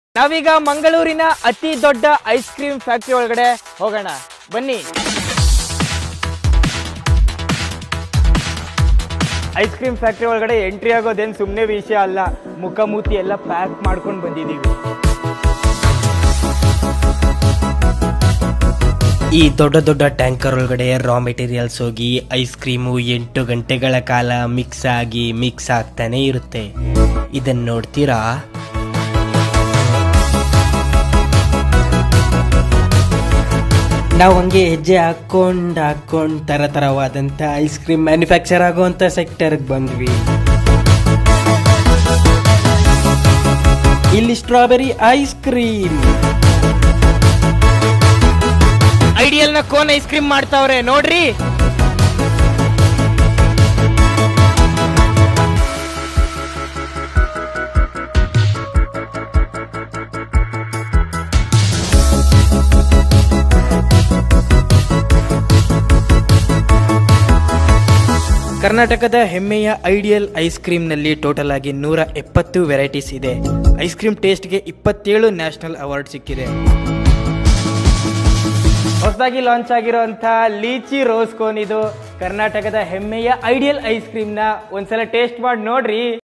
ನಾವೀಗ ಮಂಗಳೂರಿನ ಅತಿ ದೊಡ್ಡ ಐಸ್ ಕ್ರೀಮ್ ಫ್ಯಾಕ್ಟ್ರಿ ಒಳಗಡೆ ಹೋಗೋಣ ಬನ್ನಿ ಐಸ್ ಕ್ರೀಮ್ ಫ್ಯಾಕ್ಟ್ರಿ ಒಳಗಡೆ ಎಂಟ್ರಿ ಆಗೋದೇನು ಸುಮ್ಮನೆ ವಿಷಯ ಅಲ್ಲ ಮುಖ ಮೂತಿ ಎಲ್ಲ ಪ್ಯಾಕ್ ಮಾಡ್ಕೊಂಡು ಬಂದಿದ್ದೀವಿ ಈ ದೊಡ್ಡ ದೊಡ್ಡ ಟ್ಯಾಂಕರ್ ಒಳಗಡೆ ರಾ ಮೆಟೀರಿಯಲ್ಸ್ ಹೋಗಿ ಐಸ್ ಕ್ರೀಮು ಎಂಟು ಗಂಟೆಗಳ ಕಾಲ ಮಿಕ್ಸ್ ಆಗಿ ಮಿಕ್ಸ್ ಆಗ್ತಾನೆ ಇರುತ್ತೆ ಇದನ್ನ ನೋಡ್ತೀರಾ ನಾವು ಹಂಗೆ ಹೆಜ್ಜೆ ಹಾಕೊಂಡ್ ಹಾಕೊಂಡ್ ತರ ತರವಾದಂತ ಐಸ್ ಕ್ರೀಮ್ ಮ್ಯಾನುಫ್ಯಾಕ್ಚರ್ ಆಗುವಂತ ಸೆಕ್ಟರ್ಗೆ ಬಂದ್ವಿ ಇಲ್ಲಿ ಸ್ಟ್ರಾಬೆರಿ ಐಸ್ ಕ್ರೀಮ್ ಐಡಿಯಲ್ ನ ಕೋನ್ ಐಸ್ ಕ್ರೀಮ್ ಮಾಡ್ತಾವ್ರೆ ನೋಡ್ರಿ ಕರ್ನಾಟಕದ ಹೆಮ್ಮೆಯ ಐಡಿಯಲ್ ಐಸ್ ಕ್ರೀಮ್ನಲ್ಲಿ ಟೋಟಲ್ ಆಗಿ ನೂರ ಎಪ್ಪತ್ತು ವೆರೈಟೀಸ್ ಇದೆ ಐಸ್ ಕ್ರೀಮ್ ಟೇಸ್ಟ್ಗೆ ಇಪ್ಪತ್ತೇಳು ನ್ಯಾಷನಲ್ ಅವಾರ್ಡ್ ಸಿಕ್ಕಿದೆ ಹೊಸದಾಗಿ ಲಾಂಚ್ ಆಗಿರುವಂತ ಲೀಚಿ ರೋಸ್ ಕೋನ್ ಇದು ಕರ್ನಾಟಕದ ಹೆಮ್ಮೆಯ ಐಡಿಯಲ್ ಐಸ್ ಕ್ರೀಮ್ನ ಒಂದ್ಸಲ ಟೇಸ್ಟ್ ಮಾಡಿ ನೋಡ್ರಿ